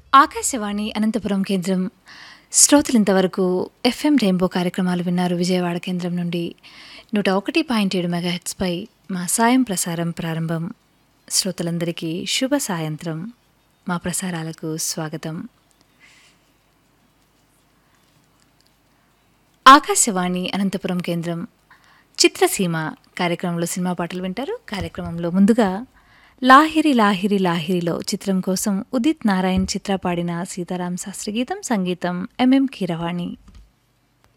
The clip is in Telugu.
ఆకాశవాణి అనంతపురం కేంద్రం శ్రోతలు ఇంతవరకు ఎఫ్ఎం రెయిన్బో కార్యక్రమాలు విన్నారు విజయవాడ కేంద్రం నుండి నూట ఒకటి పాయింట్ ఏడు మెగాహెట్స్పై మా సాయం ప్రసారం ప్రారంభం శ్రోతలందరికీ శుభ సాయంత్రం మా ప్రసారాలకు స్వాగతం ఆకాశవాణి అనంతపురం కేంద్రం చిత్రసీమ కార్యక్రమంలో సినిమా పాటలు వింటారు కార్యక్రమంలో ముందుగా లాహిరి లాహిరి లాహిరిలో చిత్రం కోసం ఉదిత్ నారాయణ్ చిత్ర పాడిన సీతారాం శాస్త్రి గీతం సంగీతం ఎంఎం కీరవాణి